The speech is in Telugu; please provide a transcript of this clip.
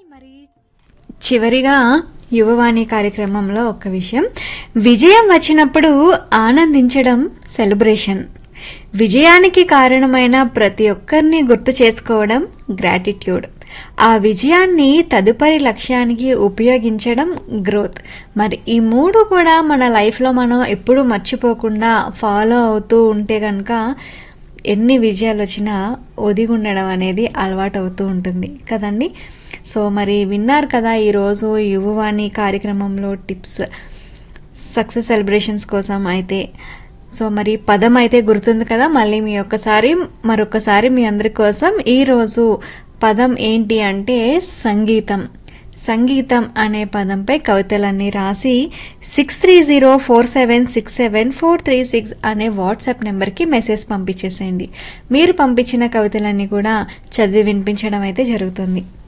మరి చివరిగా యువవాణి కార్యక్రమంలో ఒక విషయం విజయం వచ్చినప్పుడు ఆనందించడం సెలబ్రేషన్ విజయానికి కారణమైన ప్రతి ఒక్కరిని గుర్తు చేసుకోవడం గ్రాటిట్యూడ్ ఆ విజయాన్ని తదుపరి లక్ష్యానికి ఉపయోగించడం గ్రోత్ మరి ఈ మూడు కూడా మన లైఫ్లో మనం ఎప్పుడూ మర్చిపోకుండా ఫాలో అవుతూ ఉంటే కనుక ఎన్ని విజయాలు వచ్చినా ఒదిగి ఉండడం అనేది అలవాటు అవుతూ ఉంటుంది కదండి సో మరి విన్నారు కదా ఈరోజు యువవాణి కార్యక్రమంలో టిప్స్ సక్సెస్ సెలబ్రేషన్స్ కోసం అయితే సో మరి పదం అయితే గుర్తుంది కదా మళ్ళీ మీ ఒక్కసారి మరొకసారి మీ అందరి కోసం ఈరోజు పదం ఏంటి అంటే సంగీతం సంగీతం అనే పదంపై కవితలన్నీ రాసి six three zero four seven six seven four three six అనే వాట్సాప్ నెంబర్కి మెసేజ్ పంపించేసేయండి మీరు పంపించిన కవితలన్నీ కూడా చదివి వినిపించడం అయితే జరుగుతుంది